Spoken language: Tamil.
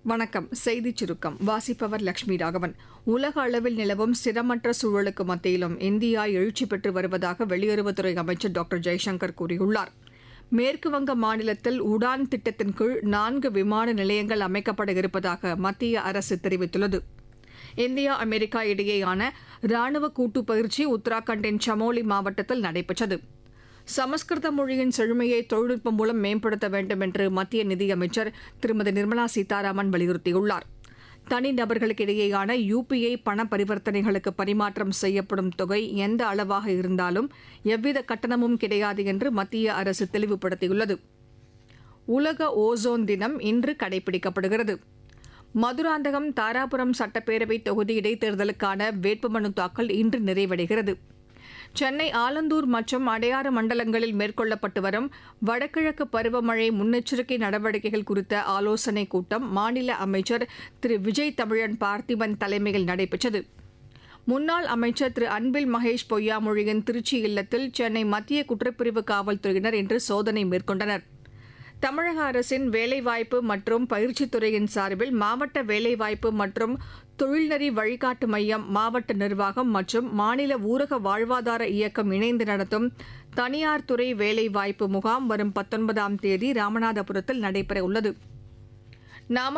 வணக்கம் செய்திச் சுருக்கம் வாசிப்பவர் லட்சுமி ராகவன் உலக அளவில் நிலவும் ஸ்திரமற்ற சூழலுக்கு மத்தியிலும் இந்தியா எழுச்சி பெற்று வருவதாக வெளியுறவுத்துறை அமைச்சர் டாக்டர் ஜெய்சங்கர் கூறியுள்ளார் மேற்குவங்க மாநிலத்தில் உடான் திட்டத்தின் கீழ் நான்கு விமான நிலையங்கள் அமைக்கப்பட இருப்பதாக மத்திய அரசு தெரிவித்துள்ளது இந்தியா அமெரிக்கா இடையேயான ராணுவ கூட்டுப் பயிற்சி உத்தராகண்டின் சமோலி மாவட்டத்தில் நடைபெற்றது சமஸ்கிருத மொழியின் செழுமையை தொழில்நுட்பம் மூலம் மேம்படுத்த வேண்டும் என்று மத்திய நிதியமைச்சர் திருமதி நிர்மலா சீதாராமன் வலியுறுத்தியுள்ளார் தனிநபர்களுக்கு இடையேயான யுபிஐ பண பரிவர்த்தனைகளுக்கு பரிமாற்றம் செய்யப்படும் தொகை எந்த அளவாக இருந்தாலும் எவ்வித கட்டணமும் கிடையாது என்று மத்திய அரசு தெளிவுபடுத்தியுள்ளது உலக ஓசோன் தினம் இன்று கடைபிடிக்கப்படுகிறது மதுராந்தகம் தாராபுரம் சட்டப்பேரவை தொகுதி இடைத்தேர்தலுக்கான வேட்புமனு தாக்கல் இன்று நிறைவடைகிறது சென்னை ஆலந்தூர் மற்றும் அடையாறு மண்டலங்களில் மேற்கொள்ளப்பட்டு வரும் வடகிழக்கு பருவமழை முன்னெச்சரிக்கை நடவடிக்கைகள் குறித்த ஆலோசனைக் கூட்டம் மாநில அமைச்சர் திரு விஜய் தமிழன் பார்த்திபன் தலைமையில் நடைபெற்றது முன்னாள் அமைச்சர் திரு அன்பில் மகேஷ் பொய்யாமொழியின் திருச்சி இல்லத்தில் சென்னை மத்திய குற்றப்பிரிவு காவல்துறையினர் இன்று சோதனை மேற்கொண்டனர் தமிழக அரசின் வேலைவாய்ப்பு மற்றும் பயிற்சித் துறையின் சார்பில் மாவட்ட வேலைவாய்ப்பு மற்றும் தொழில்நெறி வழிகாட்டு மையம் மாவட்ட நிர்வாகம் மற்றும் மாநில ஊரக வாழ்வாதார இயக்கம் இணைந்து நடத்தும் தனியார் துறை வேலைவாய்ப்பு முகாம் வரும் பத்தொன்பதாம் தேதி ராமநாதபுரத்தில் நடைபெறவுள்ளது நாம